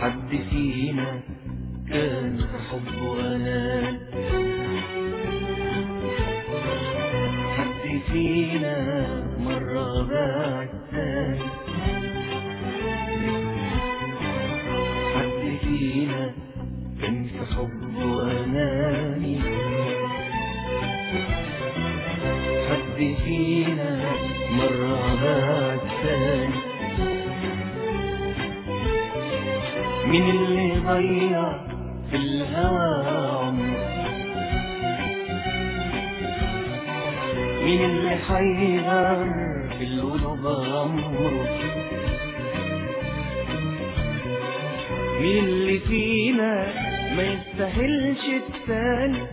حد فينا كان في حبه أمان حد فينا مرة بعد تاني حد فينا كان في حبه أناني حد فينا مرة بعد تاني مين اللي ضيع في الهوى عمره مين اللي حيغر في القلوب عمره مين اللي فينا ما يستاهلش التاني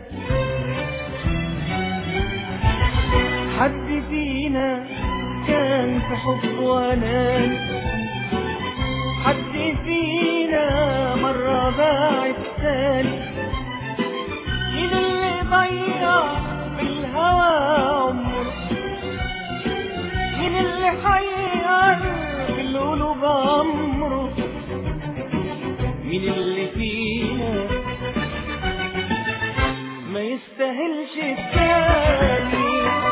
حد فينا كان في حبه اناني حد فينا مرة باع التاني مين اللي ضيع في الهوى عمره مين اللي حير في القلوب عمره مين اللي فينا ما يستاهلش التاني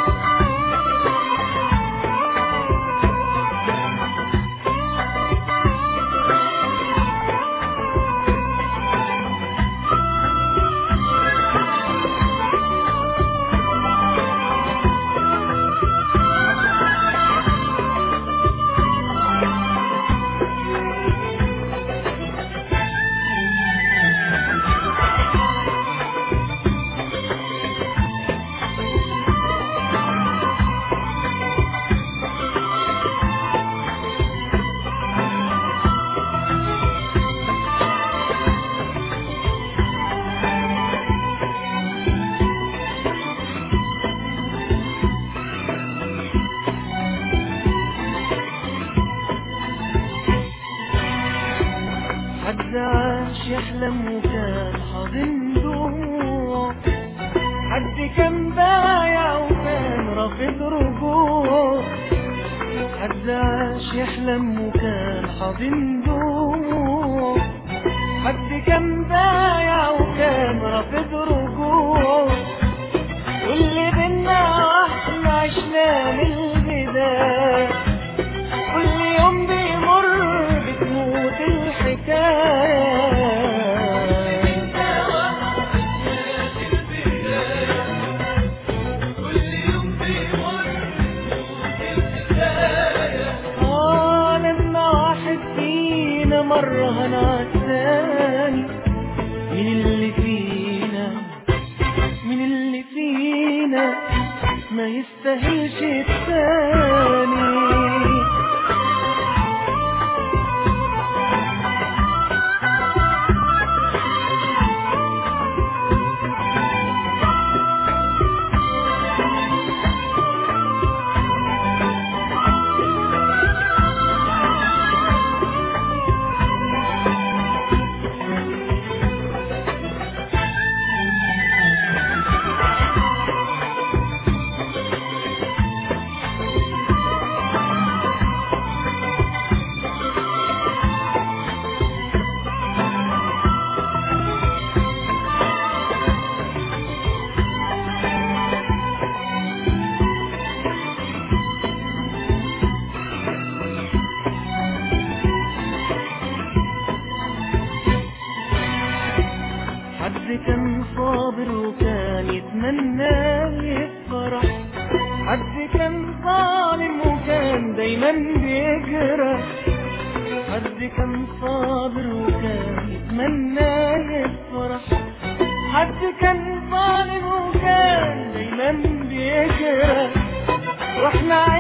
حد عاش يحلم وكان حاضن دموع حد كان بايع وكان رافض رجوع حد عاش يحلم وكان حاضن دموع حد كان بايع وكان رافض رجوع واللي بينا احنا عشنا من البداية كل يوم بيمر بتموت الحكاية آه لما واحد فينا مرة هنا الثاني مين اللي فينا مين اللي فينا ما يستاهلش الثاني حد كان صابر وكان يتمنى يفرح حد كان ظالم وكان دايما بيجرح حد كان صابر وكان يتمنى يفرح حد كان ظالم وكان دايما بيجرح واحنا